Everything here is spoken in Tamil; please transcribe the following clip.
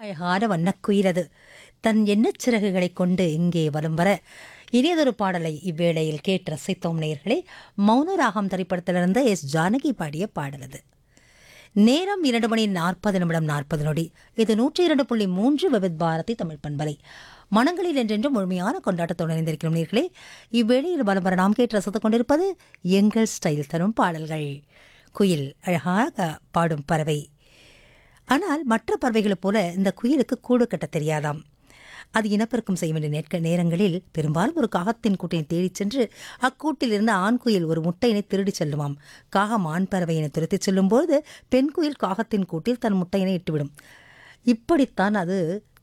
அழகான வண்ணக்குயிலது தன் எண்ணச் சிறகுகளைக் கொண்டு இங்கே வலம் வர இனியதொரு பாடலை இவ்வேளையில் கேட்டு ரசித்தோம் நேயர்களே மௌனராகம் திரைப்படத்திலிருந்து எஸ் ஜானகி பாடிய பாடலது நேரம் இரண்டு மணி நாற்பது நிமிடம் நாற்பது நொடி இது நூற்றி இரண்டு புள்ளி மூன்று விவித் பாரதி தமிழ் பண்பலை மனங்களில் என்றென்றும் முழுமையான கொண்டாட்டத்துடன் இணைந்திருக்கிறோம் நேர்களே இவ்வேளையில் பலம் வர நாம் கேட்டு ரசித்துக் கொண்டிருப்பது எங்கள் ஸ்டைல் தரும் பாடல்கள் குயில் அழகாக பாடும் பறவை ஆனால் மற்ற பறவைகளைப் போல இந்த குயிலுக்கு கூடு கட்ட தெரியாதாம் அது இனப்பெருக்கம் செய்ய வேண்டிய நேர்க்க நேரங்களில் பெரும்பாலும் ஒரு காகத்தின் கூட்டினை தேடிச் சென்று அக்கூட்டில் இருந்து ஆண் குயில் ஒரு முட்டையினை திருடிச் செல்லுமாம் காகம் ஆண் பறவையினை துரத்திச் செல்லும்போது பெண் குயில் காகத்தின் கூட்டில் தன் முட்டையினை இட்டுவிடும் இப்படித்தான் அது